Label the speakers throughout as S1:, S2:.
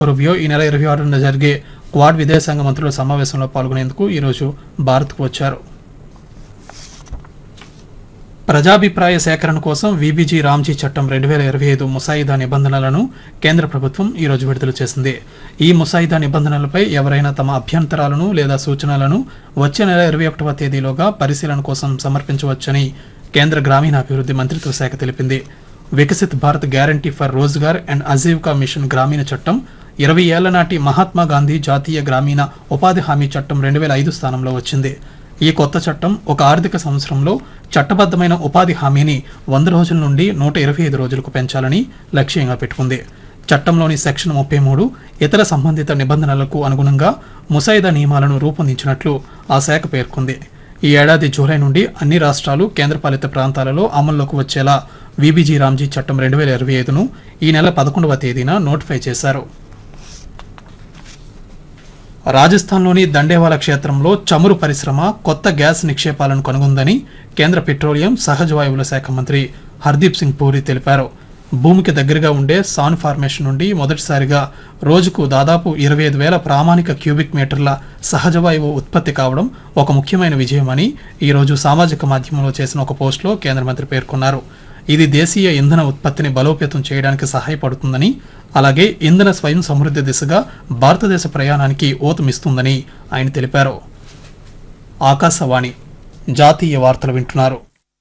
S1: Rubio ఈ నెల ఇరవై ఆరున జరిగే క్వాడ్ విదేశాంగ మంత్రుల సమావేశంలో పాల్గొనేందుకు ఈరోజు భారత్కు వచ్చారు ప్రజాభిప్రాయ సేకరణ కోసం వీబీజీ రామ్జీ చట్టం రెండు వేల ఇరవై ఐదు ముసాయిదా నిబంధనలను కేంద్ర ప్రభుత్వం ఈ రోజు విడుదల చేసింది ఈ ముసాయిదా నిబంధనలపై ఎవరైనా తమ అభ్యంతరాలను లేదా సూచనలను వచ్చే నెల ఇరవై ఒకటవ తేదీలోగా పరిశీలన కోసం సమర్పించవచ్చని కేంద్ర గ్రామీణాభివృద్ధి మంత్రిత్వ శాఖ తెలిపింది Viksit Bharat guarantee for Rozgar and Ajeevika mission గ్రామీణ చట్టం ఇరవై ఏళ్ల నాటి మహాత్మా గాంధీ జాతీయ గ్రామీణ ఉపాధి హామీ చట్టం రెండు వేల ఐదు స్థానంలో వచ్చింది ఈ కొత్త చట్టం ఒక ఆర్థిక సంవత్సరంలో చట్టబద్ధమైన ఉపాధి హామీని వంద రోజుల నుండి నూట ఇరవై ఐదు రోజులకు పెంచాలని లక్ష్యంగా పెట్టుకుంది చట్టంలోని సెక్షన్ ముప్పై మూడు ఇతర సంబంధిత నిబంధనలకు అనుగుణంగా ముసాయిదా నియమాలను రూపొందించినట్లు ఆ శాఖ పేర్కొంది ఈ ఏడాది జూలై నుండి అన్ని రాష్ట్రాలు కేంద్రపాలిత ప్రాంతాలలో అమల్లోకి వచ్చేలా వీబీజీ రామ్జీ చట్టం రెండు వేల ఇరవై ఐదును ఈ నెల పదకొండవ తేదీన నోటిఫై చేశారు రాజస్థాన్లోని దండేవాల క్షేత్రంలో చమురు పరిశ్రమ కొత్త గ్యాస్ నిక్షేపాలను కనుగొందని కేంద్ర పెట్రోలియం సహజ వాయువుల శాఖ మంత్రి హర్దీప్ సింగ్ పూరి తెలిపారు భూమికి దగ్గరగా ఉండే సాన్ ఫార్మేషన్ నుండి మొదటిసారిగా రోజుకు దాదాపు ఇరవై ఐదు వేల ప్రామాణిక క్యూబిక్ మీటర్ల సహజ వాయువు ఉత్పత్తి కావడం ఒక ముఖ్యమైన విజయమని ఈరోజు సామాజిక మాధ్యమంలో చేసిన ఒక పోస్టులో కేంద్ర మంత్రి పేర్కొన్నారు ఇది దేశీయ ఇంధన ఉత్పత్తిని బలోపేతం చేయడానికి సహాయపడుతుందని అలాగే ఇంధన స్వయం సమృద్ధి దిశగా భారతదేశ ప్రయాణానికి ఊతమిస్తుందని ఆయన తెలిపారు ఆకాశవాణి జాతీయ వార్తలు వింటున్నారు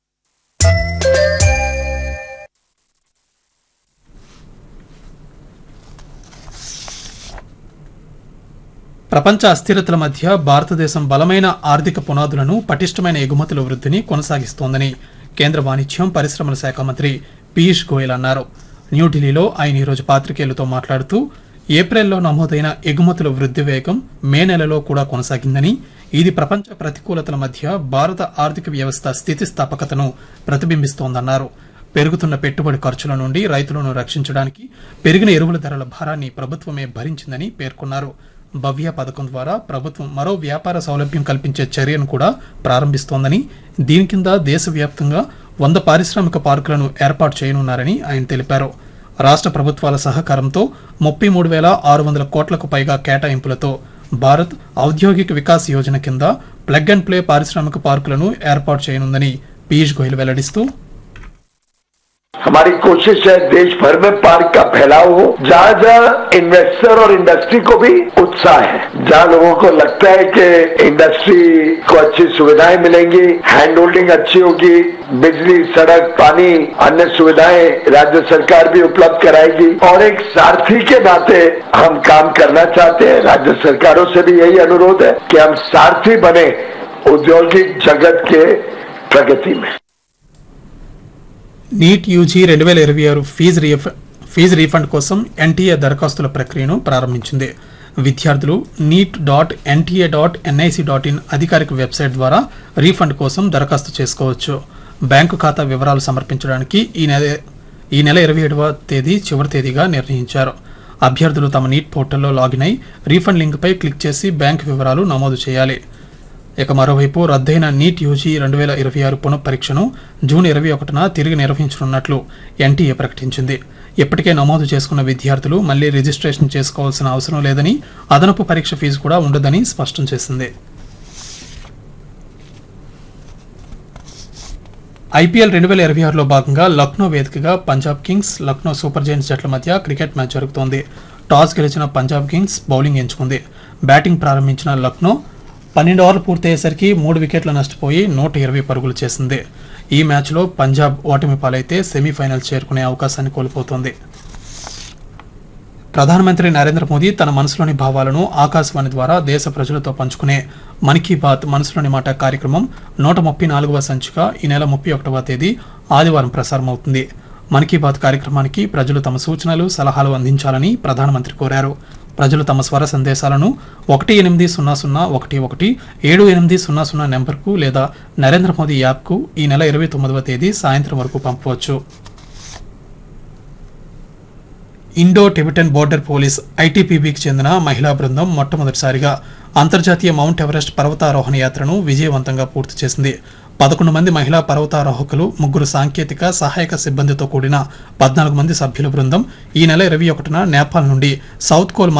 S1: ప్రపంచ అస్థిరతల మధ్య భారతదేశం బలమైన ఆర్థిక పునాదులను పటిష్టమైన ఎగుమతుల వృద్ధిని కొనసాగిస్తోందని కేంద్ర వాణిజ్యం పరిశ్రమల శాఖ మంత్రి పీయూష్ గోయల్ అన్నారు న్యూఢిల్లీలో ఆయన ఈరోజు పాత్రికేయులతో మాట్లాడుతూ ఏప్రిల్లో నమోదైన ఎగుమతుల వృద్ధి వేగం మే నెలలో కూడా కొనసాగిందని ఇది ప్రపంచ ప్రతికూలతల మధ్య భారత ఆర్థిక వ్యవస్థ స్థితిస్థాపకతను ప్రతిబింబిస్తోందన్నారు పెరుగుతున్న పెట్టుబడి ఖర్చుల నుండి రైతులను రక్షించడానికి పెరిగిన ఎరువుల ధరల భారాన్ని ప్రభుత్వమే భరించిందని పేర్కొన్నారు భవ్య పథకం ద్వారా ప్రభుత్వం మరో వ్యాపార సౌలభ్యం కల్పించే చర్యను కూడా ప్రారంభిస్తోందని దీని కింద దేశవ్యాప్తంగా వంద పారిశ్రామిక పార్కులను ఏర్పాటు చేయనున్నారని ఆయన తెలిపారు రాష్ట్ర ప్రభుత్వాల సహకారంతో ముప్పై మూడు వేల ఆరు వందల కోట్లకు పైగా కేటాయింపులతో భారత్ ఔద్యోగిక వికాస్ యోజన కింద ప్లగ్ అండ్ ప్లే పారిశ్రామిక పార్కులను ఏర్పాటు చేయనుందని పీయూష్ గోయల్ వెల్లడిస్తూ
S2: हमारी कोशिश है देश भर में पार्क का फैलाव हो जहाँ जहाँ इन्वेस्टर और इंडस्ट्री को भी उत्साह है जहाँ लोगों को लगता है कि इंडस्ट्री को अच्छी सुविधाएं मिलेंगी हैंड होल्डिंग अच्छी होगी बिजली सड़क पानी अन्य सुविधाएं राज्य सरकार भी उपलब्ध कराएगी और एक सारथी के नाते हम काम करना चाहते हैं राज्य सरकारों से भी यही अनुरोध है कि हम सारथी बने औद्योगिक जगत के प्रगति में
S1: నీట్ యూజీ రెండు వేల ఇరవై ఆరు ఫీజు రీఫ ఫీజు రీఫండ్ కోసం ఎన్టీఏ దరఖాస్తుల ప్రక్రియను ప్రారంభించింది విద్యార్థులు NEET dot NTA dot NIC dot in అధికారిక వెబ్సైట్ ద్వారా రీఫండ్ కోసం దరఖాస్తు చేసుకోవచ్చు బ్యాంకు ఖాతా వివరాలు సమర్పించడానికి ఈ నెల ఈ నెల ఇరవై ఏడవ తేదీ చివరి తేదీగా నిర్ణయించారు అభ్యర్థులు తమ నీట్ పోర్టల్లో లాగిన్ అయి రీఫండ్ లింక్పై క్లిక్ చేసి బ్యాంకు వివరాలు నమోదు చేయాలి ఇక మరోవైపు రద్దయిన నీట్ యూజీ రెండు వేల ఇరవై ఆరు పునః పరీక్షను జూన్ ఇరవై ఒకటిన తిరిగి నిర్వహించనున్నట్లు ఎన్టీఏ ప్రకటించింది ఇప్పటికే నమోదు చేసుకున్న విద్యార్థులు మళ్లీ రిజిస్ట్రేషన్ చేసుకోవాల్సిన అవసరం లేదని అదనపు పరీక్ష ఫీజు కూడా ఉండదని స్పష్టం చేసింది ఐపీఎల్ రెండు వేల ఇరవై ఆరులో భాగంగా లక్నో వేదికగా Punjab kings Lucknow super giants జట్ల మధ్య క్రికెట్ మ్యాచ్ జరుగుతోంది టాస్ గెలిచిన పంజాబ్ కింగ్స్ బౌలింగ్ ఎంచుకుంది బ్యాటింగ్ ప్రారంభించిన లక్నో పన్నెండు ఓవర్లు పూర్తయ్యేసరికి మూడు వికెట్లు నష్టపోయి నూట ఇరవై పరుగులు చేసింది ఈ మ్యాచ్లో పంజాబ్ ఓటమి పాలైతే సెమీఫైనల్ చేరుకునే అవకాశాన్ని కోల్పోతోంది ప్రధానమంత్రి నరేంద్ర మోదీ తన మనసులోని భావాలను ఆకాశవాణి ద్వారా దేశ ప్రజలతో పంచుకునే మన్ కీ బాత్ మనసులోని మాట కార్యక్రమం నూట ముప్పై నాలుగవ సంచిక ఈ నెల ముప్పై ఒకటవ తేదీ ఆదివారం ప్రసారమవుతుంది మన్ కీ బాత్ కార్యక్రమానికి ప్రజలు తమ సూచనలు సలహాలు అందించాలని ప్రధానమంత్రి కోరారు ప్రజలు తమ స్వర సందేశాలను ఒకటి ఎనిమిది సున్నా సున్నా ఒకటి ఒకటి ఏడు ఎనిమిది సున్నా సున్నా నెంబర్కు లేదా నరేంద్ర మోదీ యాప్కు ఈ నెల ఇరవై తొమ్మిదవ తేదీ సాయంత్రం వరకు పంపవచ్చు ఇండో టిబెటన్ బోర్డర్ పోలీస్ ఐటీపీబీకి చెందిన మహిళా బృందం మొట్టమొదటిసారిగా అంతర్జాతీయ మౌంట్ ఎవరెస్ట్ పర్వతారోహణ యాత్రను విజయవంతంగా పూర్తి చేసింది పదకొండు మంది మహిళా పర్వతారోహకులు ముగ్గురు సాంకేతిక సహాయక సిబ్బందితో కూడిన పద్నాలుగు మంది సభ్యుల బృందం ఈ నెల ఇరవై ఒకటిన నేపాల్ నుండి సౌత్ కోల్